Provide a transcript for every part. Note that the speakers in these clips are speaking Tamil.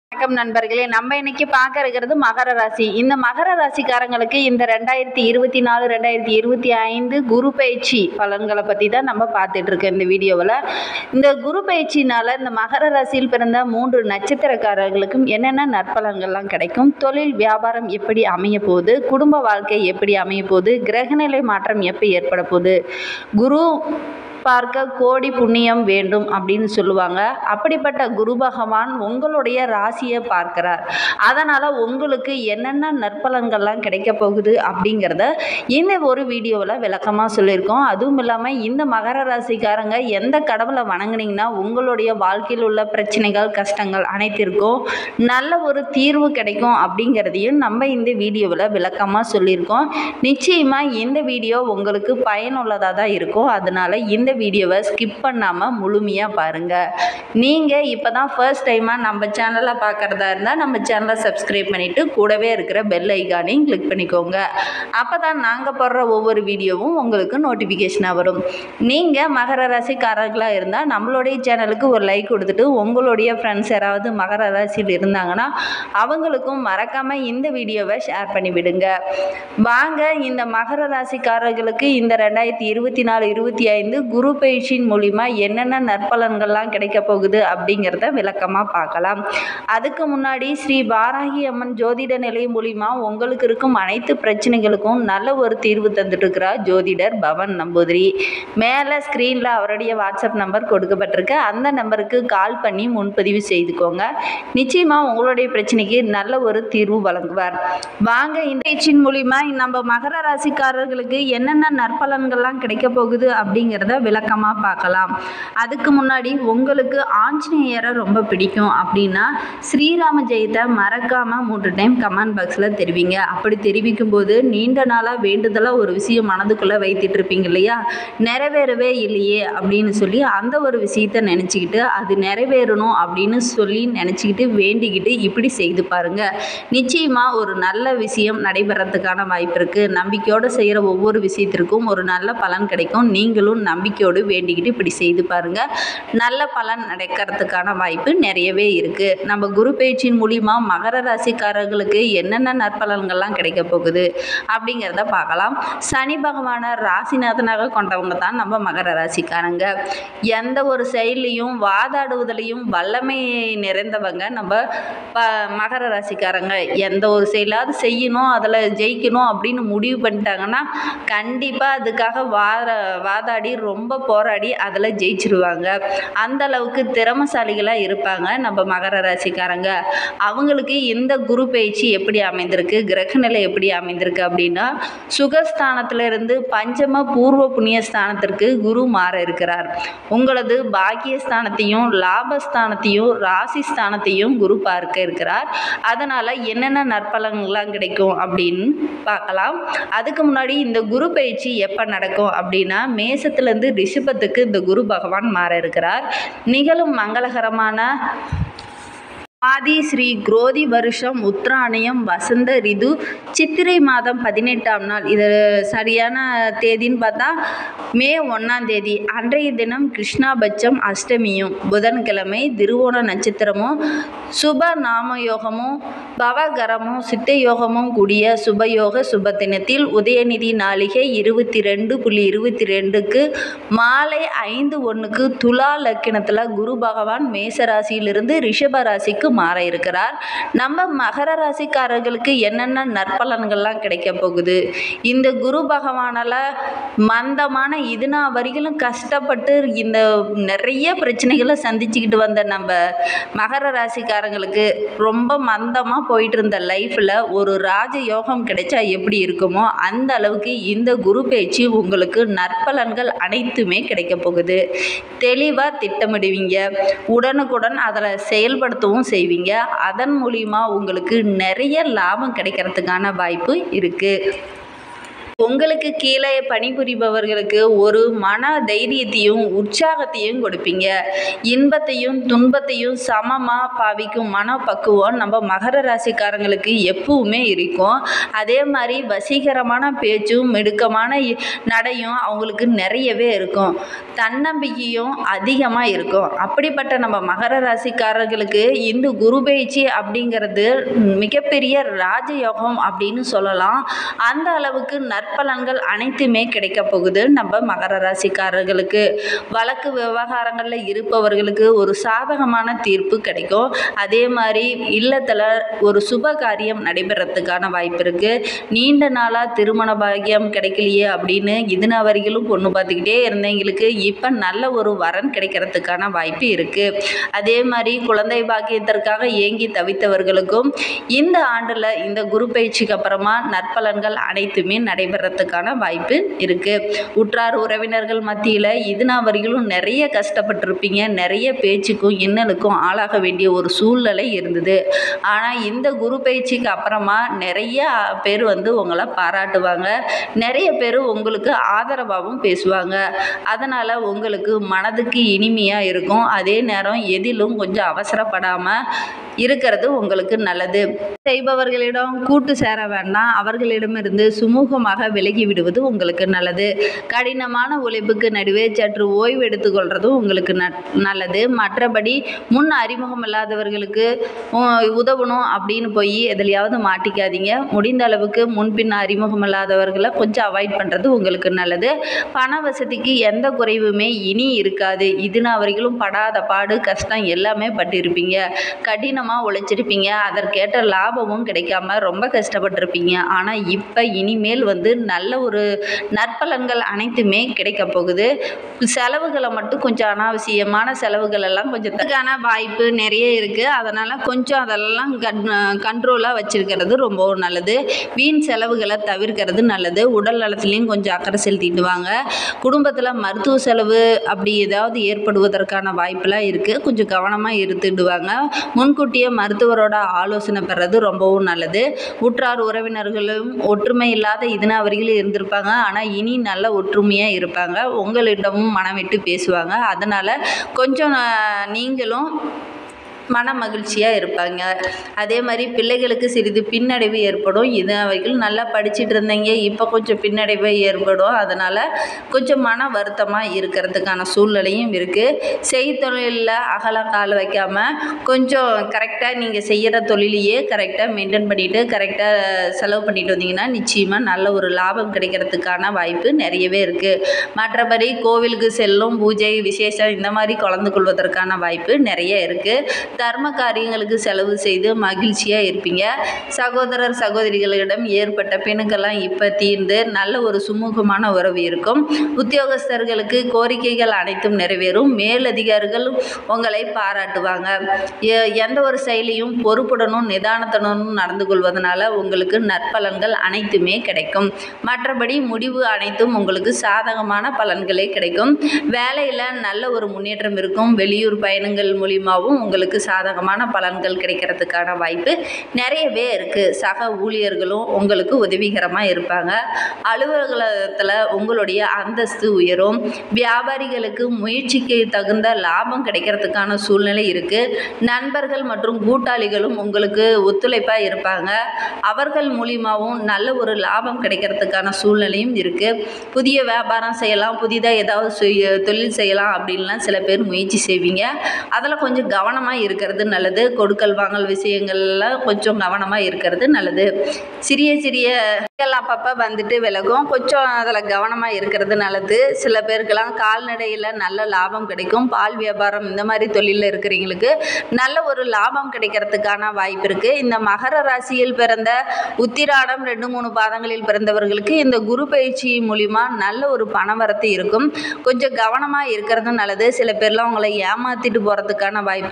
வணக்கம் நண்பர்களே நம்ம இன்னைக்கு பார்க்க இருக்கிறது மகர ராசி இந்த மகர ராசிக்காரங்களுக்கு இந்த ரெண்டாயிரத்தி இருபத்தி நாலு ரெண்டாயிரத்தி இருபத்தி ஐந்து குரு பயிற்சி பலன்களை பற்றி தான் நம்ம பார்த்துட்டு இருக்கோம் இந்த வீடியோவில் இந்த குரு பயிற்சினால இந்த மகர ராசியில் பிறந்த மூன்று நட்சத்திரக்காரர்களுக்கும் என்னென்ன நற்பலன்கள்லாம் கிடைக்கும் தொழில் வியாபாரம் எப்படி அமைய போகுது குடும்ப வாழ்க்கை எப்படி அமைய போகுது கிரகநிலை மாற்றம் எப்போ ஏற்பட போகுது குரு பார்க்க கோடி புண்ணியம் வேண்டும் அப்படின்னு சொல்லுவாங்க அப்படிப்பட்ட குரு பகவான் உங்களுடைய ராசியை பார்க்கிறார் அதனால் உங்களுக்கு என்னென்ன நற்பலன்கள்லாம் கிடைக்க போகுது அப்படிங்கிறத இந்த ஒரு வீடியோவில் விளக்கமாக சொல்லியிருக்கோம் அதுவும் இல்லாமல் இந்த மகர ராசிக்காரங்க எந்த கடவுளை வணங்குனீங்கன்னா உங்களுடைய வாழ்க்கையில் உள்ள பிரச்சனைகள் கஷ்டங்கள் அனைத்திற்கும் நல்ல ஒரு தீர்வு கிடைக்கும் அப்படிங்கிறதையும் நம்ம இந்த வீடியோவில் விளக்கமாக சொல்லியிருக்கோம் நிச்சயமாக இந்த வீடியோ உங்களுக்கு பயனுள்ளதாக தான் இருக்கும் அதனால் இந்த வீடியோவை ஸ்கிப் பண்ணாமல் முழுமையாக பாருங்கள் நீங்கள் இப்போ தான் ஃபர்ஸ்ட் டைமாக நம்ம சேனலை பார்க்குறதா இருந்தால் நம்ம சேனலை சப்ஸ்கிரைப் பண்ணிவிட்டு கூடவே இருக்கிற பெல் ஐக்கானையும் கிளிக் பண்ணிக்கோங்க அப்போ தான் நாங்கள் போடுற ஒவ்வொரு வீடியோவும் உங்களுக்கு நோட்டிஃபிகேஷனாக வரும் நீங்கள் மகர ராசிக்காரர்களாக இருந்தால் நம்மளுடைய சேனலுக்கு ஒரு லைக் கொடுத்துட்டு உங்களுடைய ஃப்ரெண்ட்ஸ் யாராவது மகர ராசியில் இருந்தாங்கன்னா அவங்களுக்கும் மறக்காமல் இந்த வீடியோவை ஷேர் பண்ணி விடுங்க வாங்க இந்த மகர ராசிக்காரர்களுக்கு இந்த ரெண்டாயிரத்தி இருபத்தி நாலு இருபத்தி ஐந்து குரு பயிற்சியின் மூலிமா என்னென்ன நற்பலன்கள்லாம் கிடைக்க போகுது அப்படிங்கிறத விளக்கமாக பார்க்கலாம் அதுக்கு முன்னாடி ஸ்ரீ பாராகி அம்மன் ஜோதிட நிலை மூலிமா உங்களுக்கு இருக்கும் அனைத்து பிரச்சனைகளுக்கும் நல்ல ஒரு தீர்வு தந்துட்டு இருக்கிறார் ஜோதிடர் பவன் நம்பூதிரி மேலே ஸ்க்ரீனில் அவருடைய வாட்ஸ்அப் நம்பர் கொடுக்கப்பட்டிருக்கு அந்த நம்பருக்கு கால் பண்ணி முன்பதிவு செய்துக்கோங்க நிச்சயமாக உங்களுடைய பிரச்சனைக்கு நல்ல ஒரு தீர்வு வழங்குவார் வாங்க இந்த பயிற்சியின் மூலிமா நம்ம மகர ராசிக்காரர்களுக்கு என்னென்ன நற்பலன்கள்லாம் கிடைக்க போகுது அப்படிங்கிறத விளக்கமாக பார்க்கலாம் அதுக்கு முன்னாடி உங்களுக்கு ஆஞ்சநேயரை ரொம்ப பிடிக்கும் அப்படின்னா ஸ்ரீராம ஜெயத்தை மறக்காமல் மூன்று டைம் கமெண்ட் பாக்ஸில் தெரிவிங்க அப்படி தெரிவிக்கும் போது நீண்ட நாளாக வேண்டுதலாக ஒரு விஷயம் மனதுக்குள்ளே வைத்துட்டு இருப்பீங்க இல்லையா நிறைவேறவே இல்லையே அப்படின்னு சொல்லி அந்த ஒரு விஷயத்தை நினச்சிக்கிட்டு அது நிறைவேறணும் அப்படின்னு சொல்லி நினச்சிக்கிட்டு வேண்டிக்கிட்டு இப்படி செய்து பாருங்க நிச்சயமாக ஒரு நல்ல விஷயம் நடைபெறத்துக்கான வாய்ப்பு இருக்குது நம்பிக்கையோடு செய்கிற ஒவ்வொரு விஷயத்திற்கும் ஒரு நல்ல பலன் கிடைக்கும் நீங்களும் நம்பிக்கையோடு வேண்டிக்கிட்டு இப்படி செய்து பாருங்க நல்ல பலன் நடக்கிறதுக்கான வாய்ப்பு நிறையவே இருக்குது நம்ம குரு பயிற்சியின் மூலிமா மகர ராசிக்காரர்களுக்கு என்னென்ன நற்பலன்கள்லாம் கிடைக்க போகுது அப்படிங்கிறத பார்க்கலாம் சனி பகவானை ராசிநாதனாக கொண்டவங்க தான் நம்ம மகர ராசிக்காரங்க எந்த ஒரு செயலையும் வாதாடுவதிலையும் வல்லமை நிறைந்தவங்க நம்ம ப மகர ராசிக்காரங்க எந்த ஒரு செயலாவது செய்யணும் அதில் ஜெயிக்கணும் அப்படின்னு முடிவு பண்ணிட்டாங்கன்னா கண்டிப்பாக அதுக்காக வார வாதாடி ரொம்ப போராடி அதில் ஜெயிச்சிருவாங்க அந்த அளவுக்கு திறமசாலிகளாக இருப்பாங்க நம்ம மகர ராசிக்காரங்க அவங்களுக்கு இந்த குரு பயிற்சி எப்படி அமைந்திருக்கு கிரகநிலை எப்படி அமைந்திருக்கு அப்படின்னா சுகஸ்தானத்திலிருந்து பஞ்சம பூர்வ புண்ணிய ஸ்தானத்திற்கு குரு மாற இருக்கிறார் உங்களது பாக்கியஸ்தானத்தையும் லாபஸ்தானத்தையும் ராசி ஸ்தானத்தையும் குரு பார்க்க இருக்கிறார் அதனால் என்னென்ன நற்பலன்கள்லாம் கிடைக்கும் அப்படின்னு பார்க்கலாம் அதுக்கு முன்னாடி இந்த குரு பயிற்சி எப்போ நடக்கும் அப்படின்னா மேசத்துலேருந்து ரிஷபத்துக்கு இந்த குரு பகவான் மாற இருக்கிறார் நிகழும் மங்களகரமான ஆதி ஸ்ரீ குரோதி வருஷம் உத்ராயணம் வசந்த ரிது சித்திரை மாதம் பதினெட்டாம் நாள் இது சரியான தேதின்னு பார்த்தா மே ஒன்றாம் தேதி அன்றைய தினம் கிருஷ்ணாபட்சம் அஷ்டமியும் புதன்கிழமை திருவோண நட்சத்திரமும் சுப நாமயோகமும் பவகரமும் சித்த யோகமும் கூடிய சுபயோக சுப தினத்தில் உதயநிதி நாளிகை இருபத்தி ரெண்டு புள்ளி இருபத்தி ரெண்டுக்கு மாலை ஐந்து ஒன்றுக்கு துலா லக்கினத்தில் குரு பகவான் மேசராசியிலிருந்து ரிஷப ராசிக்கு மாற இருக்கிறார் நம்ம மகர ராசிக்காரர்களுக்கு என்னென்ன நற்பலன்கள்லாம் கிடைக்க போகுது இந்த குரு பகவானால் மந்தமான இதுனா வரையிலும் கஷ்டப்பட்டு இந்த நிறைய பிரச்சனைகளை சந்திச்சுக்கிட்டு வந்த நம்ம மகர ராசிக்காரங்களுக்கு ரொம்ப மந்தமாக போயிட்டு இருந்த லைஃப்பில் ஒரு ராஜ யோகம் கிடைச்சா எப்படி இருக்குமோ அந்த அளவுக்கு இந்த குரு பயிற்சி உங்களுக்கு நற்பலன்கள் அனைத்துமே கிடைக்க போகுது தெளிவாக திட்டமிடுவீங்க உடனுக்குடன் அதில் செயல்படுத்தவும் செய்வீங்க அதன் மூலிமா உங்களுக்கு நிறைய லாபம் கிடைக்கிறதுக்கான வாய்ப்பு இருக்குது உங்களுக்கு கீழே பணிபுரிபவர்களுக்கு ஒரு மன தைரியத்தையும் உற்சாகத்தையும் கொடுப்பீங்க இன்பத்தையும் துன்பத்தையும் சமமாக பாவிக்கும் மனப்பக்குவம் நம்ம மகர ராசிக்காரங்களுக்கு எப்பவுமே இருக்கும் அதே மாதிரி வசீகரமான பேச்சும் மிடுக்கமான இ- நடையும் அவங்களுக்கு நிறையவே இருக்கும் தன்னம்பிக்கையும் அதிகமாக இருக்கும் அப்படிப்பட்ட நம்ம மகர ராசிக்காரர்களுக்கு இந்த குரு பயிற்சி அப்படிங்கிறது மிகப்பெரிய ராஜயோகம் அப்படின்னு சொல்லலாம் அந்த அளவுக்கு நற்பலன்கள் அனைத்துமே கிடைக்க போகுது நம்ம மகர ராசிக்காரர்களுக்கு வழக்கு விவகாரங்களில் இருப்பவர்களுக்கு ஒரு சாதகமான தீர்ப்பு கிடைக்கும் அதே மாதிரி இல்லத்தில் ஒரு சுப காரியம் நடைபெறத்துக்கான வாய்ப்பு இருக்குது நீண்ட நாளாக திருமண பாக்கியம் கிடைக்கலையே அப்படின்னு இதுன வரையிலும் பொண்ணு பார்த்துக்கிட்டே இருந்தவங்களுக்கு இப்போ நல்ல ஒரு வரன் கிடைக்கிறதுக்கான வாய்ப்பு இருக்குது அதே மாதிரி குழந்தை பாக்கியத்திற்காக ஏங்கி தவித்தவர்களுக்கும் இந்த ஆண்டில் இந்த குரு பயிற்சிக்கு அப்புறமா நற்பலன்கள் அனைத்துமே நடைபெறத்துக்கான வாய்ப்பு இருக்குது உற்றார் உறவினர்கள் மத்தியில் இதுனா வரையிலும் நிறைய கஷ்டப்பட்டிருப்பீங்க நிறைய பேச்சுக்கும் இன்னலுக்கும் ஆளாக வேண்டிய ஒரு சூழ்நிலை இருந்தது ஆனால் இந்த குரு பயிற்சிக்கு அப்புறமா நிறைய பேர் வந்து உங்களை பாராட்டுவாங்க நிறைய பேர் உங்களுக்கு ஆதரவாகவும் பேசுவாங்க அதனால் உங்களுக்கு மனதுக்கு இனிமையாக இருக்கும் அதே நேரம் எதிலும் கொஞ்சம் அவசரப்படாமல் இருக்கிறது உங்களுக்கு நல்லது செய்பவர்களிடம் கூட்டு சேர வேண்டாம் அவர்களிடமிருந்து சுமூகமாக விலகி விடுவது உங்களுக்கு நல்லது கடினமான உழைப்புக்கு நடுவே சற்று ஓய்வு எடுத்துக்கொள்றதும் உங்களுக்கு ந நல்லது மற்றபடி முன் அறிமுகம் இல்லாதவர்களுக்கு உ- உதவணும் அப்படின்னு போய் எதுலையாவது மாட்டிக்காதீங்க முடிந்த அளவுக்கு முன்பின் அறிமுகம் இல்லாதவர்களை கொஞ்சம் அவாய்ட் பண்ணுறது உங்களுக்கு நல்லது பண வசதிக்கு எந்த குறைவுமே இனி இருக்காது இதுனா வரைக்கும் படாத பாடு கஷ்டம் எல்லாமே பட்டிருப்பீங்க கடினமாக உழைச்சிருப்பீங்க அதற்கேற்ற லாபமும் கிடைக்காம ரொம்ப கஷ்டப்பட்டிருப்பீங்க ஆனால் இப்போ இனிமேல் வந்து நல்ல ஒரு நற்பலன்கள் அனைத்துமே கிடைக்க போகுது செலவுகளை மட்டும் கொஞ்சம் அனாவசியமான செலவுகள் எல்லாம் கொஞ்சம் அதுக்கான வாய்ப்பு நிறைய இருக்குது அதனால் கொஞ்சம் அதெல்லாம் கன் கண்ட்ரோலாக வச்சுருக்கிறது ரொம்பவும் நல்லது வீண் செலவுகளை தவிர்க்கிறது நல்லது உடல் நலத்துலேயும் கொஞ்சம் அக்கறை செலுத்திட்டு வாங்க குடும்பத்தில் மருத்துவ செலவு அப்படி ஏதாவது ஏற்படுவதற்கான வாய்ப்பெல்லாம் இருக்குது கொஞ்சம் கவனமாக இருந்துடுவாங்க முன்கூட்டியே மருத்துவரோட ஆலோசனை பெறது ரொம்பவும் நல்லது உற்றார் உறவினர்களும் ஒற்றுமை இல்லாத இதுனா வரையிலும் இருந்திருப்பாங்க ஆனால் இனி நல்ல ஒற்றுமையாக இருப்பாங்க உங்களிடமும் மனம் விட்டு பேசுவாங்க அதனால் கொஞ்சம் ஆஹ், நீங்களும் மன மகிழ்ச்சியாக இருப்பாங்க அதே மாதிரி பிள்ளைகளுக்கு சிறிது பின்னடைவு ஏற்படும் இது வரைக்கும் நல்லா படிச்சுட்டு இருந்தீங்க இப்போ கொஞ்சம் பின்னடைவு ஏற்படும் அதனால் கொஞ்சம் மன வருத்தமாக இருக்கிறதுக்கான சூழ்நிலையும் இருக்குது செய்தொழிலில் அகல கால் வைக்காமல் கொஞ்சம் கரெக்டாக நீங்கள் செய்கிற தொழிலையே கரெக்டாக மெயின்டைன் பண்ணிவிட்டு கரெக்டாக செலவு பண்ணிட்டு வந்தீங்கன்னா நிச்சயமாக நல்ல ஒரு லாபம் கிடைக்கிறதுக்கான வாய்ப்பு நிறையவே இருக்குது மற்றபடி கோவிலுக்கு செல்லும் பூஜை விசேஷம் இந்த மாதிரி கலந்து கொள்வதற்கான வாய்ப்பு நிறைய இருக்குது தர்ம காரியங்களுக்கு செலவு செய்து மகிழ்ச்சியாக இருப்பீங்க சகோதரர் சகோதரிகளிடம் ஏற்பட்ட பிணுக்கெல்லாம் இப்போ தீர்ந்து நல்ல ஒரு சுமூகமான உறவு இருக்கும் உத்தியோகஸ்தர்களுக்கு கோரிக்கைகள் அனைத்தும் நிறைவேறும் மேலதிகாரிகள் உங்களை பாராட்டுவாங்க எ- எந்த ஒரு செயலையும் பொறுப்புடனும் நிதானத்துடனும் நடந்து கொள்வதனால உங்களுக்கு நற்பலன்கள் அனைத்துமே கிடைக்கும் மற்றபடி முடிவு அனைத்தும் உங்களுக்கு சாதகமான பலன்களே கிடைக்கும் வேலையில் நல்ல ஒரு முன்னேற்றம் இருக்கும் வெளியூர் பயணங்கள் மூலியமாகவும் உங்களுக்கு சாதகமான பலன்கள் கிடைக்கிறதுக்கான வாய்ப்பு நிறையவே இருக்குது சக ஊழியர்களும் உங்களுக்கு உதவிகரமாக இருப்பாங்க அலுவலகத்தில் உங்களுடைய அந்தஸ்து உயரும் வியாபாரிகளுக்கு முயற்சிக்கு தகுந்த லாபம் கிடைக்கிறதுக்கான சூழ்நிலை இருக்குது நண்பர்கள் மற்றும் கூட்டாளிகளும் உங்களுக்கு ஒத்துழைப்பாக இருப்பாங்க அவர்கள் மூலியமாகவும் நல்ல ஒரு லாபம் கிடைக்கிறதுக்கான சூழ்நிலையும் இருக்குது புதிய வியாபாரம் செய்யலாம் புதிதாக ஏதாவது சுய தொழில் செய்யலாம் அப்படின்லாம் சில பேர் முயற்சி செய்வீங்க அதில் கொஞ்சம் கவனமாக இருக்கிறது நல்லது கொடுக்கல் வாங்கல் விஷயங்கள்ல கொஞ்சம் கவனமாக இருக்கிறது நல்லது சிறிய சிறிய சிக்கல் அப்பப்போ வந்துட்டு விலகும் கொஞ்சம் அதில் கவனமாக இருக்கிறது நல்லது சில பேருக்கெல்லாம் கால்நடையில் நல்ல லாபம் கிடைக்கும் பால் வியாபாரம் இந்த மாதிரி தொழிலில் இருக்கிறவங்களுக்கு நல்ல ஒரு லாபம் கிடைக்கிறதுக்கான வாய்ப்பு இருக்குது இந்த மகர ராசியில் பிறந்த உத்திராடம் ரெண்டு மூணு பாதங்களில் பிறந்தவர்களுக்கு இந்த குரு பயிற்சி மூலிமா நல்ல ஒரு பணவரத்து இருக்கும் கொஞ்சம் கவனமாக இருக்கிறது நல்லது சில பேர்லாம் உங்களை ஏமாற்றிட்டு போகிறதுக்கான வாய்ப்பு இருக்குது அதெல்லாம்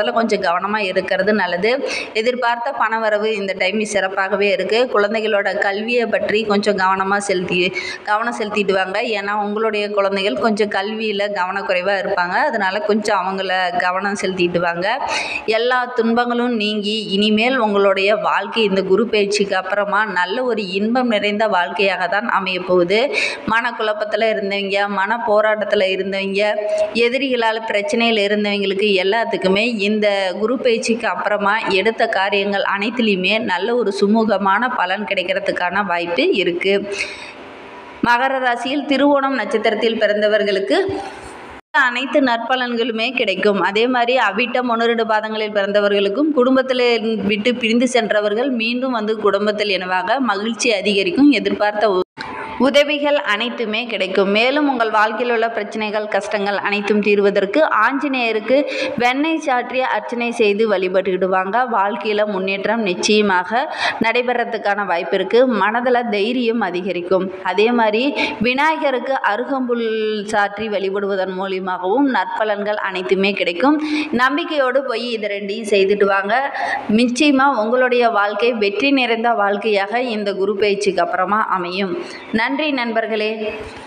போகிறதுல கொஞ்சம் கவனமாக இருக்கிறது நல்லது எதிர்பார்த்த பணவரவு இந்த டைம் சிறப்பாகவே இருக்குது குழந்தைகளோட கல்வியை பற்றி கொஞ்சம் கவனமாக செலுத்தி கவனம் செலுத்திட்டு வாங்க ஏன்னா உங்களுடைய குழந்தைகள் கொஞ்சம் கல்வியில் கவனக்குறைவாக இருப்பாங்க அதனால் கொஞ்சம் அவங்கள கவனம் செலுத்திட்டு வாங்க எல்லா துன்பங்களும் நீங்கி இனிமேல் உங்களுடைய வாழ்க்கை இந்த குரு பயிற்சிக்கு அப்புறமா நல்ல ஒரு இன்பம் நிறைந்த வாழ்க்கையாக தான் அமைய போகுது மனக்குழப்பத்தில் இருந்தவங்க மன போராட்டத்தில் இருந்தவங்க எதிரிகளால் பிரச்சனையில் இருந்தவங்களுக்கு எல்லாத்துக்குமே இந்த குரு பயிற்சிக்கு அப்புறமா எடுத்த காரியங்கள் அனைத்துலேயுமே நல்ல ஒரு சுமூகமான பலன் கிடைக்கிறதுக்கான வாய்ப்பு இருக்குது மகர ராசியில் திருவோணம் நட்சத்திரத்தில் பிறந்தவர்களுக்கு அனைத்து நற்பலன்களுமே கிடைக்கும் அதே மாதிரி அவிட்டம் ஒன்று பாதங்களில் பிறந்தவர்களுக்கும் குடும்பத்தில் விட்டு பிரிந்து சென்றவர்கள் மீண்டும் வந்து குடும்பத்தில் இணைவாங்க மகிழ்ச்சி அதிகரிக்கும் எதிர்பார்த்த உ- உதவிகள் அனைத்துமே கிடைக்கும் மேலும் உங்கள் வாழ்க்கையில் உள்ள பிரச்சனைகள் கஷ்டங்கள் அனைத்தும் தீர்வதற்கு ஆஞ்சநேயருக்கு வெண்ணெய் சாற்றி அர்ச்சனை செய்து வழிபட்டுக்கிடுவாங்க வாழ்க்கையில் முன்னேற்றம் நிச்சயமாக நடைபெறத்துக்கான வாய்ப்பு இருக்குது மனதில் தைரியம் அதிகரிக்கும் அதே மாதிரி விநாயகருக்கு அருகம்புல் சாற்றி வழிபடுவதன் மூலியமாகவும் நற்பலன்கள் அனைத்துமே கிடைக்கும் நம்பிக்கையோடு போய் இது ரெண்டையும் செய்துட்டு வாங்க நிச்சயமாக உங்களுடைய வாழ்க்கை வெற்றி நிறைந்த வாழ்க்கையாக இந்த குரு பயிற்சிக்கு அப்புறமா அமையும் நன்றி நண்பர்களே